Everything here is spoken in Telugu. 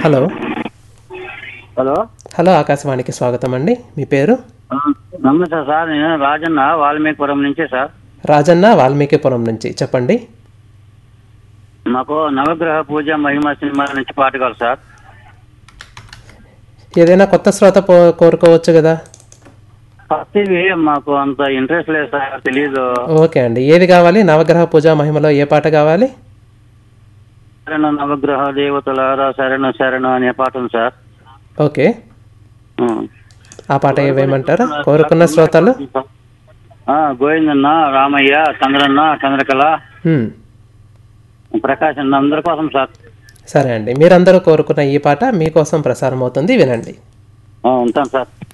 హలో హలో హలో ఆకాశవాణికి స్వాగతం అండి మీ పేరు ఆ, నమస్తే సార్ నేను రాజన్న వాల్మీకిపురం నుంచి సార్ రాజన్న వాల్మీకిపురం నుంచి చెప్పండి మాకు నవగ్రహ పూజ మహిమ సినిమా నుంచి పాట కావాలి సార్ ఏదైనా కొత్త శ్రోత పో- కోరుకోవచ్చు కదా ఫస్ట్ ఇవి మాకు అంత ఇంట్రెస్ట్ లేదు సార్ తెలీదు ఓకే అండి ఏది కావాలి నవగ్రహ పూజా మహిమలో ఏ పాట కావాలి శరణ నవగ్రహ దేవతలారా శరణ శరణ అనే పాట ఉంది సార్ ఓకే ఆ. ఆ పాట ఏవేయమంటారా కోరుకున్న శ్రోతలు ఆ, గోవిందన్న రామయ్య చంద్రన్న చంద్రకళ హ్మ్. ప్రకాశ్ అన్న అందరి కోసం సార్ సరే అండి మీరందరూ కోరుకున్న ఈ పాట మీకోసం ప్రసారం అవుతుంది వినండి ఆ, ఉంటాను సార్